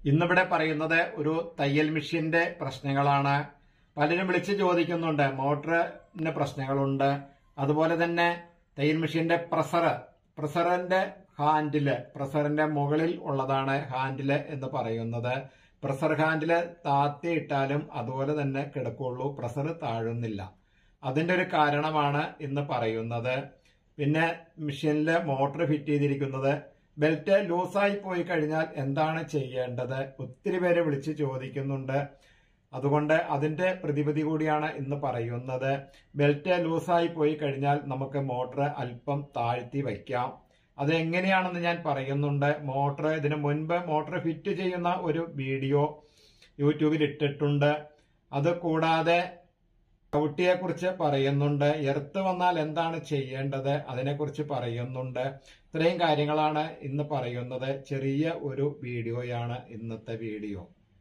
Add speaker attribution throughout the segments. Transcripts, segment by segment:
Speaker 1: ഇന്നിവിടെ പറയുന്നത് ഒരു തയ്യൽ മെഷീന്റെ പ്രശ്നങ്ങളാണ് പലരും വിളിച്ച് ചോദിക്കുന്നുണ്ട് മോട്ടറിന് പ്രശ്നങ്ങളുണ്ട് അതുപോലെ തന്നെ തയ്യൽ മെഷീന്റെ പ്രസർ പ്രസറിന്റെ ഹാൻഡില് പ്രസറിന്റെ മുകളിൽ ഉള്ളതാണ് ഹാൻഡില് എന്ന് പറയുന്നത് പ്രസർ ഹാൻഡില് താത്തിയിട്ടാലും അതുപോലെ തന്നെ കിടക്കുള്ളൂ പ്രസർ താഴുന്നില്ല അതിന്റെ ഒരു കാരണമാണ് ഇന്ന് പറയുന്നത് പിന്നെ മെഷീനിൽ മോട്ടോർ ഫിറ്റ് ചെയ്തിരിക്കുന്നത് ബെൽറ്റ് ലൂസായി പോയി കഴിഞ്ഞാൽ എന്താണ് ചെയ്യേണ്ടത് ഒത്തിരി പേരെ വിളിച്ച് ചോദിക്കുന്നുണ്ട് അതുകൊണ്ട് അതിന്റെ പ്രതിവിധി കൂടിയാണ് ഇന്ന് പറയുന്നത് ബെൽറ്റ് ലൂസായി പോയി കഴിഞ്ഞാൽ നമുക്ക് മോട്ടോർ അല്പം താഴ്ത്തി വയ്ക്കാം അത് എങ്ങനെയാണെന്ന് ഞാൻ പറയുന്നുണ്ട് മോട്ടോർ ഇതിനു മുൻപ് മോട്ടോർ ഫിറ്റ് ചെയ്യുന്ന ഒരു വീഡിയോ യൂട്യൂബിൽ ഇട്ടിട്ടുണ്ട് അത് കൂടാതെ ചവിട്ടിയെ കുറിച്ച് പറയുന്നുണ്ട് എർത്ത് വന്നാൽ എന്താണ് ചെയ്യേണ്ടത് അതിനെക്കുറിച്ച് പറയുന്നുണ്ട് ഇത്രയും കാര്യങ്ങളാണ് ഇന്ന് പറയുന്നത് ചെറിയ ഒരു വീഡിയോയാണ് ഇന്നത്തെ വീഡിയോ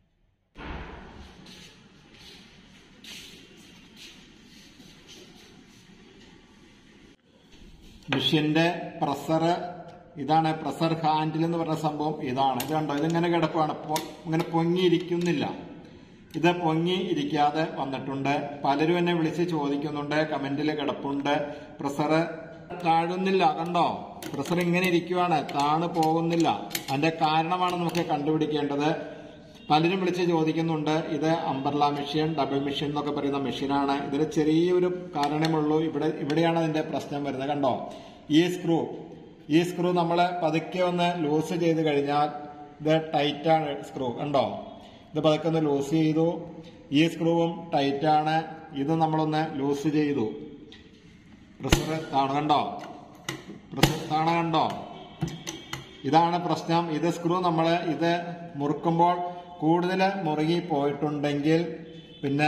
Speaker 1: മെഷീന്റെ പ്രസർ ഇതാണ് പ്രസർ ഹാൻഡിൽ എന്ന് പറഞ്ഞ സംഭവം ഇതാണ് ഇത് കണ്ടോ ഇതിങ്ങനെ കിടപ്പാണ് ഇങ്ങനെ പൊങ്ങിയിരിക്കുന്നില്ല ഇത് പൊങ്ങി ഇരിക്കാതെ വന്നിട്ടുണ്ട് പലരും എന്നെ വിളിച്ച് ചോദിക്കുന്നുണ്ട് കമന്റിൽ കിടപ്പുണ്ട് പ്രസർ താഴുന്നില്ല കണ്ടോ പ്രസർ ഇങ്ങനെ ഇരിക്കുവാണ് താണു പോകുന്നില്ല അതിന്റെ കാരണമാണ് നമുക്ക് കണ്ടുപിടിക്കേണ്ടത് പലരും വിളിച്ച് ചോദിക്കുന്നുണ്ട് ഇത് അംബർല മെഷീൻ ഡബിൾ മെഷീൻ എന്നൊക്കെ പറയുന്ന മെഷീനാണ് ഇതിന് ചെറിയൊരു കാരണമുള്ളൂ ഇവിടെ ഇവിടെയാണ് അതിന്റെ പ്രശ്നം വരുന്നത് കണ്ടോ ഈ സ്ക്രൂ ഈ സ്ക്രൂ നമ്മൾ പതുക്കെ ഒന്ന് ലൂസ് ചെയ്ത് കഴിഞ്ഞാൽ ഇത് ടൈറ്റാണ് സ്ക്രൂ കണ്ടോ ഇത് പതുക്കെ ഒന്ന് ലൂസ് ചെയ്തു ഈ സ്ക്രൂവും ടൈറ്റാണ് ഇത് നമ്മളൊന്ന് ലൂസ് ചെയ്തു പ്രഷർ താണ കണ്ടോ പ്രഷർ താണ കണ്ടോ ഇതാണ് പ്രശ്നം ഇത് സ്ക്രൂ നമ്മൾ ഇത് മുറുക്കുമ്പോൾ കൂടുതൽ മുറുകി പോയിട്ടുണ്ടെങ്കിൽ പിന്നെ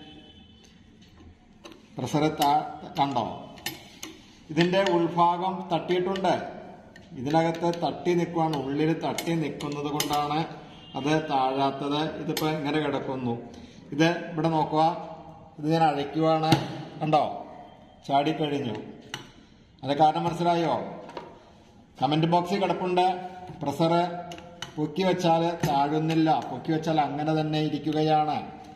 Speaker 1: പ്രഷർ കണ്ടോ ഇതിന്റെ ഉൾഭാഗം തട്ടിയിട്ടുണ്ട് ഇതിനകത്ത് തട്ടി നിൽക്കുവാണ് ഉള്ളിൽ തട്ടി നിൽക്കുന്നത് കൊണ്ടാണ് അത് താഴാത്തത് ഇതിപ്പോ ഇങ്ങനെ കിടക്കുന്നു ഇത് ഇവിടെ നോക്കുക ഇത് ഞാൻ അഴയ്ക്കുവാണ് കണ്ടോ ചാടിക്കഴിഞ്ഞു അത് കാരണം മനസ്സിലായോ കമന്റ് ബോക്സിൽ കിടപ്പുണ്ട് പ്രഷർ പൊക്കി വെച്ചാൽ താഴുന്നില്ല പൊക്കി വെച്ചാൽ അങ്ങനെ തന്നെ ഇരിക്കുകയാണ്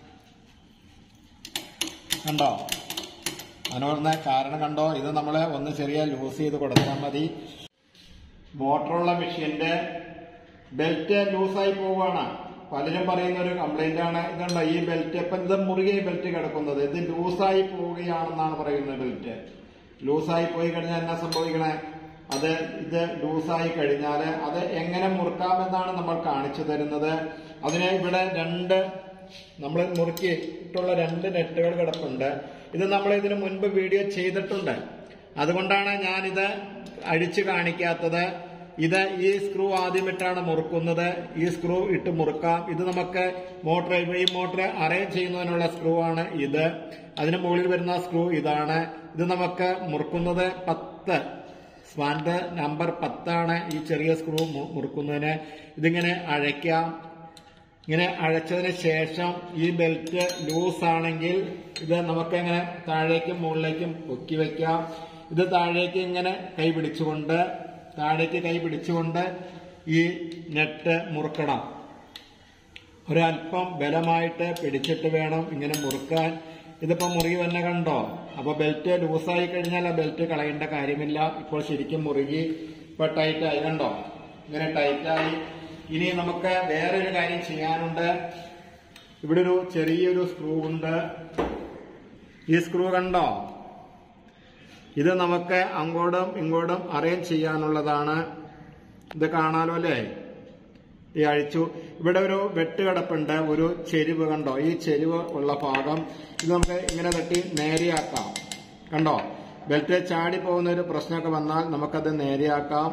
Speaker 1: കണ്ടോ അതിന് പറഞ്ഞ കാരണം കണ്ടോ ഇത് നമ്മൾ ഒന്ന് ചെറിയ ലൂസ് ചെയ്ത് കൊടുത്താൽ മതി മോട്ടറുള്ള മെഷീന്റെ ബെൽറ്റ് ലൂസായി പോവുകയാണ് പലരും പറയുന്ന ഒരു കംപ്ലൈന്റ് ആണ് ഇതുണ്ടോ ഈ ബെൽറ്റ് ഇപ്പൊ ഇത് മുറുകെ ബെൽറ്റ് കിടക്കുന്നത് ഇത് ലൂസായി പോവുകയാണെന്നാണ് പറയുന്നത് ബെൽറ്റ് ലൂസായി പോയി കഴിഞ്ഞാൽ എന്നാ സംഭവിക്കണേ അത് ഇത് ലൂസായി കഴിഞ്ഞാൽ അത് എങ്ങനെ മുറുക്കാമെന്നാണ് നമ്മൾ കാണിച്ചു തരുന്നത് അതിന് ഇവിടെ രണ്ട് നമ്മൾ മുറുക്കിയിട്ടുള്ള രണ്ട് നെറ്റുകൾ കിടപ്പുണ്ട് ഇത് നമ്മൾ ഇതിനു മുൻപ് വീഡിയോ ചെയ്തിട്ടുണ്ട് അതുകൊണ്ടാണ് ഞാനിത് അഴിച്ചു കാണിക്കാത്തത് ഇത് ഈ സ്ക്രൂ ആദ്യം ഇട്ടാണ് മുറുക്കുന്നത് ഈ സ്ക്രൂ ഇട്ട് മുറുക്കാം ഇത് നമുക്ക് മോട്ടർ ഈ മോട്ടർ അറേഞ്ച് ചെയ്യുന്നതിനുള്ള സ്ക്രൂ ആണ് ഇത് അതിന് മുകളിൽ വരുന്ന സ്ക്രൂ ഇതാണ് ഇത് നമുക്ക് മുറുക്കുന്നത് പത്ത് സ്പാൻഡ് നമ്പർ പത്താണ് ഈ ചെറിയ സ്ക്രൂ മുറുക്കുന്നതിന് ഇതിങ്ങനെ അഴയ്ക്കാം ഇങ്ങനെ അഴച്ചതിന് ശേഷം ഈ ബെൽറ്റ് ലൂസ് ആണെങ്കിൽ ഇത് നമുക്ക് ഇങ്ങനെ താഴേക്കും മുകളിലേക്കും പൊക്കി വെക്കാം ഇത് താഴേക്ക് ഇങ്ങനെ കൈ പിടിച്ചുകൊണ്ട് താഴേക്ക് കൈ പിടിച്ചുകൊണ്ട് ഈ നെറ്റ് മുറുക്കണം ഒരല്പം ബലമായിട്ട് പിടിച്ചിട്ട് വേണം ഇങ്ങനെ മുറുക്കാൻ ഇതിപ്പോ മുറുകി തന്നെ കണ്ടോ അപ്പൊ ബെൽറ്റ് ലൂസായി കഴിഞ്ഞാൽ ആ ബെൽറ്റ് കളയേണ്ട കാര്യമില്ല ഇപ്പോൾ ശരിക്കും മുറുകി ഇപ്പൊ ടൈറ്റായി കണ്ടോ ഇങ്ങനെ ടൈറ്റായി ഇനി നമുക്ക് വേറൊരു കാര്യം ചെയ്യാനുണ്ട് ഇവിടെ ഒരു ചെറിയൊരു സ്ക്രൂ ഉണ്ട് ഈ സ്ക്രൂ കണ്ടോ ഇത് നമുക്ക് അങ്ങോട്ടും ഇങ്ങോട്ടും അറേഞ്ച് ചെയ്യാനുള്ളതാണ് ഇത് കാണാലോ അല്ലേ ഈ അഴിച്ചു ഇവിടെ ഒരു വെട്ട് കിടപ്പുണ്ട് ഒരു ചെരിവ് കണ്ടോ ഈ ചെരിവ് ഉള്ള ഭാഗം ഇത് നമുക്ക് ഇങ്ങനെ തട്ടി നേരെയാക്കാം കണ്ടോ ബെൽറ്റ് ചാടി പോകുന്ന ഒരു പ്രശ്നമൊക്കെ വന്നാൽ നമുക്കത് നേരെയാക്കാം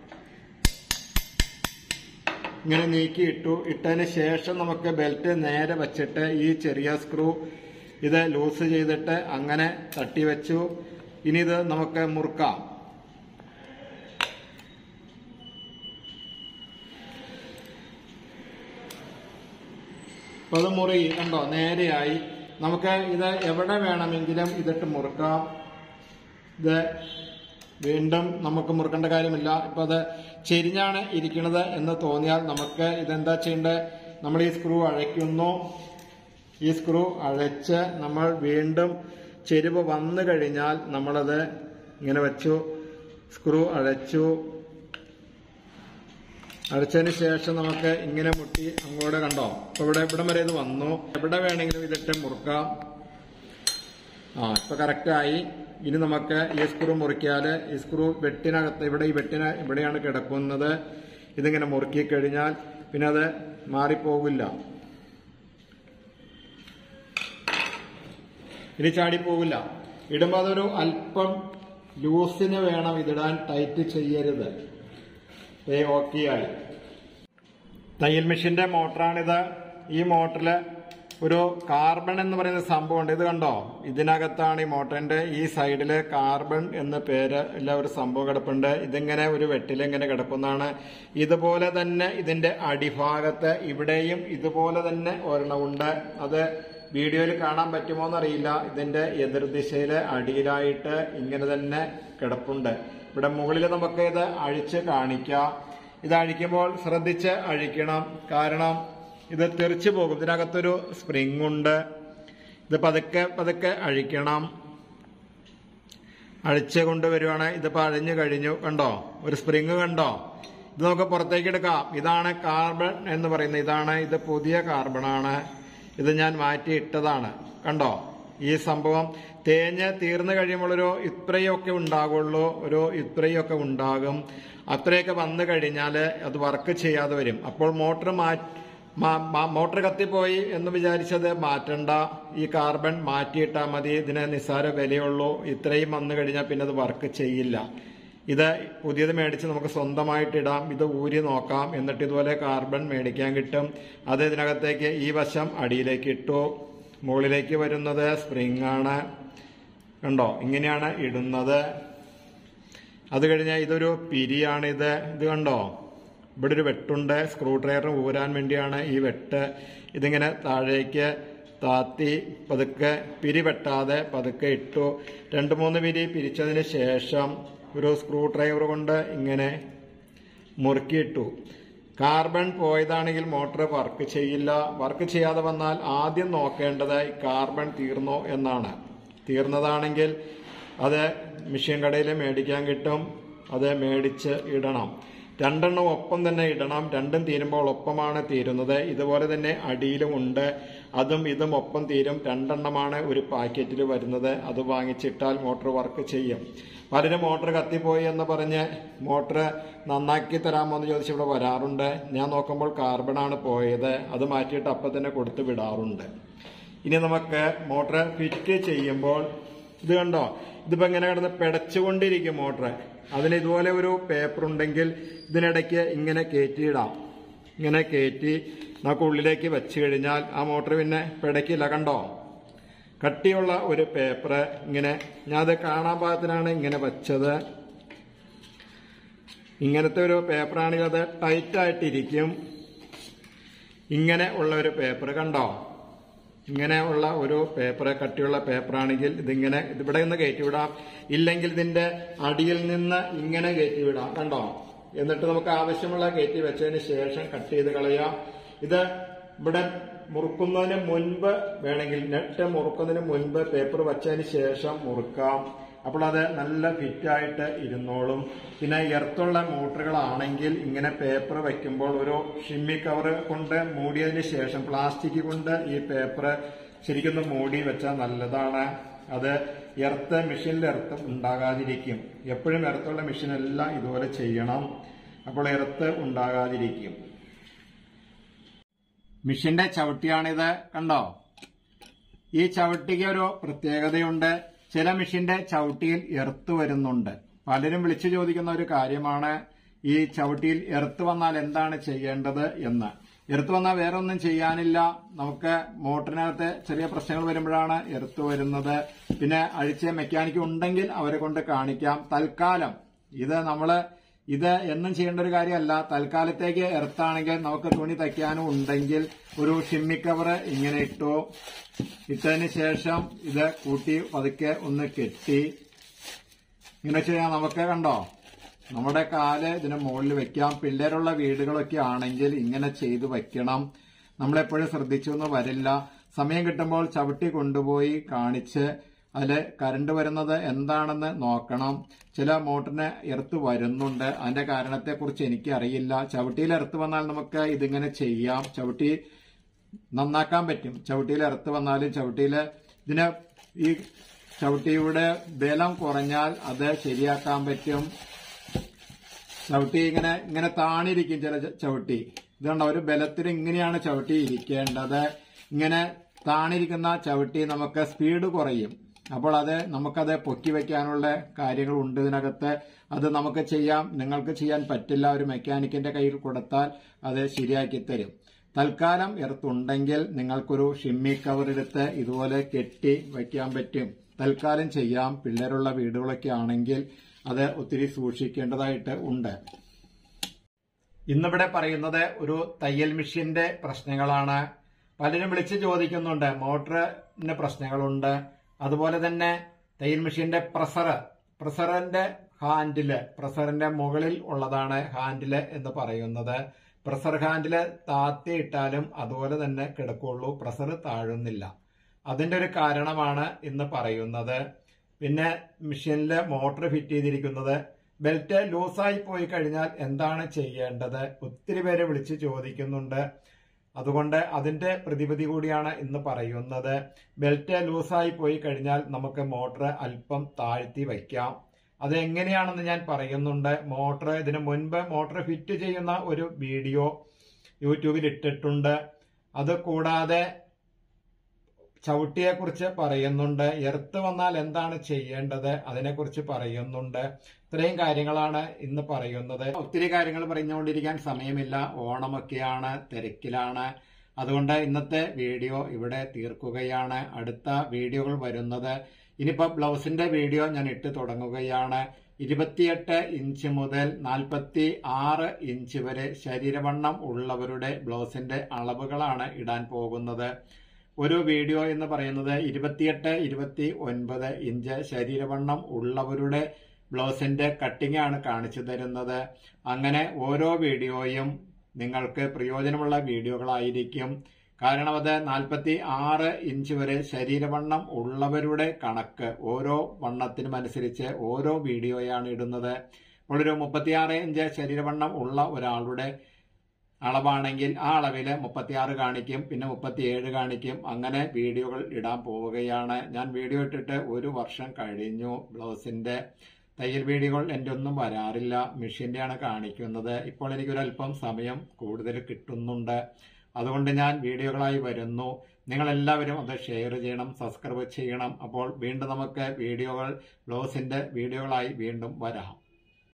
Speaker 1: ഇങ്ങനെ നീക്കി ഇട്ടു ഇട്ടതിന് ശേഷം നമുക്ക് ബെൽറ്റ് നേരെ വെച്ചിട്ട് ഈ ചെറിയ സ്ക്രൂ ഇത് ലൂസ് ചെയ്തിട്ട് അങ്ങനെ തട്ടി വെച്ചു ഇനി ഇത് നമുക്ക് മുറുക്കാം അപ്പൊ അത് മുറി കണ്ടോ നേരെയായി നമുക്ക് ഇത് എവിടെ വേണമെങ്കിലും ഇതിട്ട് മുറുക്കാം ഇത് വീണ്ടും നമുക്ക് മുറുക്കേണ്ട കാര്യമില്ല ഇപ്പൊ അത് ചെരിഞ്ഞാണ് ഇരിക്കുന്നത് എന്ന് തോന്നിയാൽ നമുക്ക് ഇതെന്താ ചെയ്യേണ്ടത് നമ്മൾ ഈ സ്ക്രൂ അഴയ്ക്കുന്നു ഈ സ്ക്രൂ അഴച്ച് നമ്മൾ വീണ്ടും ചെരുവ് വന്നു കഴിഞ്ഞാൽ നമ്മളത് ഇങ്ങനെ വെച്ചു സ്ക്രൂ അഴച്ചു അടച്ചതിന് ശേഷം നമുക്ക് ഇങ്ങനെ മുട്ടി അങ്ങോട്ട് കണ്ടോ അപ്പൊ ഇവിടെ ഇവിടം വരെ ഇത് വന്നു എവിടെ വേണമെങ്കിലും ഇതിട്ട് മുറുക്കാം ആ ഇപ്പൊ കറക്റ്റ് ആയി ഇനി നമുക്ക് ഈ സ്ക്രൂ മുറിക്കാല് ഈ സ്ക്രൂ വെട്ടിനകത്ത് ഇവിടെ ഈ വെട്ടിന് ഇവിടെയാണ് കിടക്കുന്നത് ഇതിങ്ങനെ മുറുക്കി കഴിഞ്ഞാൽ പിന്നെ അത് മാറിപ്പോകില്ല ഇനി ചാടിപ്പോകില്ല ഇടുമ്പോൾ അതൊരു അല്പം ലൂസിന് വേണം ഇതിടാൻ ടൈറ്റ് ചെയ്യരുത് ഏ ഓക്കെ ആയി തയ്യൽ മെഷീന്റെ മോട്ടറാണിത് ഈ മോട്ടറിൽ ഒരു കാർബൺ എന്ന് പറയുന്ന സംഭവമുണ്ട് ഇത് കണ്ടോ ഇതിനകത്താണ് ഈ മോട്ടറിന്റെ ഈ സൈഡില് കാർബൺ എന്ന പേര് ഉള്ള ഒരു സംഭവം കിടപ്പുണ്ട് ഇതിങ്ങനെ ഒരു വെട്ടിലിങ്ങനെ കിടക്കുന്നതാണ് ഇതുപോലെ തന്നെ ഇതിന്റെ അടിഭാഗത്ത് ഇവിടെയും ഇതുപോലെ തന്നെ ഒരെണ്ണമുണ്ട് അത് വീഡിയോയിൽ കാണാൻ പറ്റുമോ എന്നറിയില്ല ഇതിന്റെ എതിർദിശയില് അടിയിലായിട്ട് ഇങ്ങനെ തന്നെ കിടപ്പുണ്ട് ഇവിടെ മുകളിൽ നമുക്ക് ഇത് അഴിച്ച് കാണിക്കാം ഇത് അഴിക്കുമ്പോൾ ശ്രദ്ധിച്ച് അഴിക്കണം കാരണം ഇത് തെറിച്ചു പോകും ഇതിനകത്തൊരു സ്പ്രിംഗ് ഉണ്ട് ഇത് പതുക്കെ പതുക്കെ അഴിക്കണം അഴിച്ച് കൊണ്ടുവരുവാണ് ഇതിപ്പോ അഴിഞ്ഞു കഴിഞ്ഞു കണ്ടോ ഒരു സ്പ്രിങ് കണ്ടോ ഇത് നമുക്ക് പുറത്തേക്ക് എടുക്കാം ഇതാണ് കാർബൺ എന്ന് പറയുന്നത് ഇതാണ് ഇത് പുതിയ കാർബണാണ് ഇത് ഞാൻ മാറ്റി ഇട്ടതാണ് കണ്ടോ ഈ സംഭവം തേഞ്ഞ് തീർന്നു കഴിയുമ്പോൾ ഒരു ഇത്രയൊക്കെ ഉണ്ടാകുള്ളൂ ഒരു ഇത്രയൊക്കെ ഉണ്ടാകും അത്രയൊക്കെ വന്നു കഴിഞ്ഞാൽ അത് വർക്ക് ചെയ്യാതെ വരും അപ്പോൾ മോട്ടർ മോട്ടർ കത്തിപ്പോയി എന്ന് വിചാരിച്ചത് മാറ്റണ്ട ഈ കാർബൺ മാറ്റിയിട്ടാൽ മതി ഇതിന് നിസ്സാര വിലയുള്ളൂ ഇത്രയും വന്നു കഴിഞ്ഞാൽ പിന്നെ അത് വർക്ക് ചെയ്യില്ല ഇത് പുതിയത് മേടിച്ച് നമുക്ക് സ്വന്തമായിട്ട് ഇടാം ഇത് ഊരി നോക്കാം എന്നിട്ട് ഇതുപോലെ കാർബൺ മേടിക്കാൻ കിട്ടും അത് ഇതിനകത്തേക്ക് ഈ വശം അടിയിലേക്ക് ഇട്ടു മുകളിലേക്ക് വരുന്നത് സ്പ്രിംഗ് ആണ് കണ്ടോ ഇങ്ങനെയാണ് ഇടുന്നത് അത് കഴിഞ്ഞാൽ ഇതൊരു പിരിയാണിത് ഇത് കണ്ടോ ഇവിടെ ഒരു വെട്ടുണ്ട് സ്ക്രൂ ഡ്രൈവർ ഊരാൻ വേണ്ടിയാണ് ഈ വെട്ട് ഇതിങ്ങനെ താഴേക്ക് താത്തി പതുക്കെ പിരി വെട്ടാതെ പതുക്കെ ഇട്ടു രണ്ട് മൂന്ന് പിരി പിരിച്ചതിന് ശേഷം ഒരു സ്ക്രൂ ഡ്രൈവർ കൊണ്ട് ഇങ്ങനെ മുറുക്കിയിട്ടു കാർബൺ പോയതാണെങ്കിൽ മോട്ടോർ വർക്ക് ചെയ്യില്ല വർക്ക് ചെയ്യാതെ വന്നാൽ ആദ്യം നോക്കേണ്ടത് ഈ കാർബൺ തീർന്നോ എന്നാണ് തീർന്നതാണെങ്കിൽ അത് മെഷീൻ കടയിൽ മേടിക്കാൻ കിട്ടും അത് മേടിച്ച് ഇടണം രണ്ടെണ്ണം ഒപ്പം തന്നെ ഇടണം രണ്ടും തീരുമ്പോൾ ഒപ്പമാണ് തീരുന്നത് ഇതുപോലെ തന്നെ അടിയിലും ഉണ്ട് അതും ഇതും ഒപ്പം തീരും രണ്ടെണ്ണമാണ് ഒരു പാക്കറ്റിൽ വരുന്നത് അത് വാങ്ങിച്ചിട്ടാൽ മോട്ടോർ വർക്ക് ചെയ്യും പലരും മോട്ടോർ കത്തിപ്പോയി എന്ന് പറഞ്ഞ് മോട്ടോർ നന്നാക്കി തരാമോ എന്ന് ചോദിച്ച് ഇവിടെ വരാറുണ്ട് ഞാൻ നോക്കുമ്പോൾ കാർബണാണ് പോയത് അത് മാറ്റിയിട്ട് അപ്പം തന്നെ കൊടുത്തു വിടാറുണ്ട് ഇനി നമുക്ക് മോട്ടോർ ഫിറ്റ് ചെയ്യുമ്പോൾ ഇത് കണ്ടോ ഇതിപ്പോ ഇങ്ങനെ കിടന്ന് പിടച്ചുകൊണ്ടിരിക്കും മോട്ടർ അതിന് ഇതുപോലെ ഒരു പേപ്പർ ഉണ്ടെങ്കിൽ ഇതിനിടയ്ക്ക് ഇങ്ങനെ കയറ്റിയിടാം ഇങ്ങനെ കയറ്റി നമുക്ക് ഉള്ളിലേക്ക് വെച്ച് കഴിഞ്ഞാൽ ആ മോട്ടർ പിന്നെ പിടയ്ക്കില്ല കണ്ടോ കട്ടിയുള്ള ഒരു പേപ്പർ ഇങ്ങനെ ഞാൻ അത് കാണാൻ പാകത്തിനാണ് ഇങ്ങനെ വെച്ചത് ഇങ്ങനത്തെ ഒരു പേപ്പറാണെങ്കിൽ അത് ടൈറ്റായിട്ടിരിക്കും ഇങ്ങനെ ഉള്ള ഒരു പേപ്പർ കണ്ടോ ഇങ്ങനെ ഉള്ള ഒരു പേപ്പർ കട്ടിയുള്ള പേപ്പറാണെങ്കിൽ ഇതിങ്ങനെ ഇവിടെ നിന്ന് കയറ്റിവിടാം ഇല്ലെങ്കിൽ ഇതിന്റെ അടിയിൽ നിന്ന് ഇങ്ങനെ കയറ്റിവിടാം കണ്ടോ എന്നിട്ട് നമുക്ക് ആവശ്യമുള്ള കയറ്റി വെച്ചതിന് ശേഷം കട്ട് ചെയ്ത് കളയാം ഇത് ഇവിടെ മുറുക്കുന്നതിന് മുൻപ് വേണമെങ്കിൽ നെറ്റ് മുറുക്കുന്നതിന് മുൻപ് പേപ്പർ വെച്ചതിന് ശേഷം മുറുക്കാം അപ്പോൾ അത് നല്ല ഫിറ്റായിട്ട് ഇരുന്നോളും പിന്നെ എർത്തുള്ള മോട്ടറുകളാണെങ്കിൽ ഇങ്ങനെ പേപ്പർ വെക്കുമ്പോൾ ഒരു ഷിമ്മി കവർ കൊണ്ട് മൂടിയതിന് ശേഷം പ്ലാസ്റ്റിക് കൊണ്ട് ഈ പേപ്പർ ശരിക്കും മൂടി വെച്ചാൽ നല്ലതാണ് അത് എർത്ത് മെഷീനിൽ എർത്ത് ഉണ്ടാകാതിരിക്കും എപ്പോഴും എർത്തുള്ള മെഷീനെല്ലാം ഇതുപോലെ ചെയ്യണം അപ്പോൾ എർത്ത് ഉണ്ടാകാതിരിക്കും മെഷീന്റെ ചവിട്ടിയാണിത് കണ്ടോ ഈ ചവിട്ടിക്ക് ഒരു പ്രത്യേകതയുണ്ട് ചില മെഷീന്റെ ചവിട്ടിയിൽ എർത്ത് വരുന്നുണ്ട് പലരും വിളിച്ചു ചോദിക്കുന്ന ഒരു കാര്യമാണ് ഈ ചവിട്ടിയിൽ എർത്ത് വന്നാൽ എന്താണ് ചെയ്യേണ്ടത് എന്ന് എർത്ത് വന്നാൽ വേറെ ഒന്നും ചെയ്യാനില്ല നമുക്ക് മോട്ടറിനകത്ത് ചെറിയ പ്രശ്നങ്ങൾ വരുമ്പോഴാണ് എർത്ത് വരുന്നത് പിന്നെ അഴിച്ച മെക്കാനിക്ക് ഉണ്ടെങ്കിൽ അവരെ കൊണ്ട് കാണിക്കാം തൽക്കാലം ഇത് നമ്മള് ഇത് എന്നും ചെയ്യേണ്ട ഒരു കാര്യമല്ല തൽക്കാലത്തേക്ക് എർത്താണെങ്കിൽ നമുക്ക് തുണി തയ്ക്കാനും ഉണ്ടെങ്കിൽ ഒരു ഷിമ്മി കവർ ഇങ്ങനെ ഇട്ടു ഇട്ടതിന് ശേഷം ഇത് കൂട്ടി പതുക്കെ ഒന്ന് കെട്ടി ഇങ്ങനെ ചെയ്യാൻ നമുക്ക് കണ്ടോ നമ്മുടെ കാല് ഇതിന് മുകളിൽ വെക്കാം പിള്ളേരുള്ള വീടുകളൊക്കെ ആണെങ്കിൽ ഇങ്ങനെ ചെയ്തു വെക്കണം നമ്മളെപ്പോഴും ശ്രദ്ധിച്ചൊന്നും വരില്ല സമയം കിട്ടുമ്പോൾ ചവിട്ടി കൊണ്ടുപോയി കാണിച്ച് അതിൽ കറണ്ട് വരുന്നത് എന്താണെന്ന് നോക്കണം ചില മോട്ടറിന് എർത്ത് വരുന്നുണ്ട് അതിന്റെ കാരണത്തെക്കുറിച്ച് എനിക്ക് അറിയില്ല ചവിട്ടിയിൽ എർത്ത് വന്നാൽ നമുക്ക് ഇതിങ്ങനെ ചെയ്യാം ചവിട്ടി നന്നാക്കാൻ പറ്റും ചവിട്ടിയിൽ ഇറത്ത് വന്നാലും ചവിട്ടിയിൽ ഇതിന് ഈ ചവിട്ടിയുടെ ബലം കുറഞ്ഞാൽ അത് ശരിയാക്കാൻ പറ്റും ചവിട്ടി ഇങ്ങനെ ഇങ്ങനെ താണിരിക്കും ചില ച- ചവിട്ടി ഇതുകൊണ്ട് ഒരു ബലത്തിൽ ഇങ്ങനെയാണ് ചവിട്ടി ഇരിക്കേണ്ടത് ഇങ്ങനെ താണിരിക്കുന്ന ചവിട്ടി നമുക്ക് സ്പീഡ് കുറയും അപ്പോൾ അത് നമുക്കത് പൊക്കി വെക്കാനുള്ള കാര്യങ്ങളുണ്ട് ഇതിനകത്ത് അത് നമുക്ക് ചെയ്യാം നിങ്ങൾക്ക് ചെയ്യാൻ പറ്റില്ല ഒരു മെക്കാനിക്കിന്റെ കയ്യിൽ കൊടുത്താൽ അത് ശരിയാക്കി തരും തൽക്കാലം എർത്തുണ്ടെങ്കിൽ നിങ്ങൾക്കൊരു ഷിമ്മി കവർ എടുത്ത് ഇതുപോലെ കെട്ടി വയ്ക്കാൻ പറ്റും തൽക്കാലം ചെയ്യാം പിള്ളേരുള്ള വീടുകളൊക്കെ ആണെങ്കിൽ അത് ഒത്തിരി സൂക്ഷിക്കേണ്ടതായിട്ട് ഉണ്ട് ഇന്നിവിടെ പറയുന്നത് ഒരു തയ്യൽ മെഷീന്റെ പ്രശ്നങ്ങളാണ് പലരും വിളിച്ച് ചോദിക്കുന്നുണ്ട് മോട്ടറിന് പ്രശ്നങ്ങളുണ്ട് അതുപോലെ തന്നെ തയ്യൽ മെഷീന്റെ പ്രസർ പ്രസറിന്റെ ഹാൻഡില് പ്രസറിന്റെ മുകളിൽ ഉള്ളതാണ് ഹാൻഡില് എന്ന് പറയുന്നത് പ്രസർ ഹാൻഡില് താത്തിയിട്ടാലും അതുപോലെ തന്നെ കിടക്കുള്ളൂ പ്രസർ താഴുന്നില്ല അതിന്റെ ഒരു കാരണമാണ് ഇന്ന് പറയുന്നത് പിന്നെ മെഷീനിൽ മോട്ടോർ ഫിറ്റ് ചെയ്തിരിക്കുന്നത് ബെൽറ്റ് ലൂസായി പോയി കഴിഞ്ഞാൽ എന്താണ് ചെയ്യേണ്ടത് ഒത്തിരി പേരെ വിളിച്ച് ചോദിക്കുന്നുണ്ട് അതുകൊണ്ട് അതിന്റെ പ്രതിവിധി കൂടിയാണ് ഇന്ന് പറയുന്നത് ബെൽറ്റ് ലൂസായി പോയി കഴിഞ്ഞാൽ നമുക്ക് മോട്ടോർ അല്പം താഴ്ത്തി വയ്ക്കാം അത് എങ്ങനെയാണെന്ന് ഞാൻ പറയുന്നുണ്ട് മോട്ടോർ ഇതിനു മുൻപ് മോട്ടോർ ഫിറ്റ് ചെയ്യുന്ന ഒരു വീഡിയോ യൂട്യൂബിൽ ഇട്ടിട്ടുണ്ട് അത് കൂടാതെ ചവിട്ടിയെ കുറിച്ച് പറയുന്നുണ്ട് എർത്ത് വന്നാൽ എന്താണ് ചെയ്യേണ്ടത് അതിനെക്കുറിച്ച് പറയുന്നുണ്ട് ഇത്രയും കാര്യങ്ങളാണ് ഇന്ന് പറയുന്നത് ഒത്തിരി കാര്യങ്ങൾ പറഞ്ഞുകൊണ്ടിരിക്കാൻ സമയമില്ല ഓണമൊക്കെയാണ് തിരക്കിലാണ് അതുകൊണ്ട് ഇന്നത്തെ വീഡിയോ ഇവിടെ തീർക്കുകയാണ് അടുത്ത വീഡിയോകൾ വരുന്നത് ഇനിയിപ്പോ ബ്ലൗസിന്റെ വീഡിയോ ഞാൻ ഇട്ട് തുടങ്ങുകയാണ് ഇരുപത്തിയെട്ട് ഇഞ്ച് മുതൽ നാൽപ്പത്തി ആറ് ഇഞ്ച് വരെ ശരീരവണ്ണം ഉള്ളവരുടെ ബ്ലൗസിന്റെ അളവുകളാണ് ഇടാൻ പോകുന്നത് ഒരു വീഡിയോ എന്ന് പറയുന്നത് ഇരുപത്തിയെട്ട് ഇരുപത്തി ഒൻപത് ഇഞ്ച് ശരീരവണ്ണം ഉള്ളവരുടെ ബ്ലൗസിന്റെ കട്ടിംഗ് ആണ് കാണിച്ചു തരുന്നത് അങ്ങനെ ഓരോ വീഡിയോയും നിങ്ങൾക്ക് പ്രയോജനമുള്ള വീഡിയോകളായിരിക്കും കാരണം അത് നാൽപ്പത്തി ആറ് ഇഞ്ച് വരെ ശരീരവണ്ണം ഉള്ളവരുടെ കണക്ക് ഓരോ വണ്ണത്തിനും അനുസരിച്ച് ഓരോ വീഡിയോയാണ് ഇടുന്നത് അപ്പോൾ ഒരു മുപ്പത്തിയാറ് ഇഞ്ച് ശരീരവണ്ണം ഉള്ള ഒരാളുടെ അളവാണെങ്കിൽ ആ അളവിൽ മുപ്പത്തിയാറ് കാണിക്കും പിന്നെ മുപ്പത്തിയേഴ് കാണിക്കും അങ്ങനെ വീഡിയോകൾ ഇടാൻ പോവുകയാണ് ഞാൻ വീഡിയോ ഇട്ടിട്ട് ഒരു വർഷം കഴിഞ്ഞു ബ്ലൗസിന്റെ തയ്യൽ വീഡിയോകൾ എൻ്റെ ഒന്നും വരാറില്ല മെഷീൻ്റെയാണ് കാണിക്കുന്നത് ഇപ്പോൾ എനിക്കൊരല്പം സമയം കൂടുതൽ കിട്ടുന്നുണ്ട് അതുകൊണ്ട് ഞാൻ വീഡിയോകളായി വരുന്നു നിങ്ങളെല്ലാവരും അത് ഷെയർ ചെയ്യണം സബ്സ്ക്രൈബ് ചെയ്യണം അപ്പോൾ വീണ്ടും നമുക്ക് വീഡിയോകൾ ബ്ലൗസിന്റെ വീഡിയോകളായി വീണ്ടും വരാം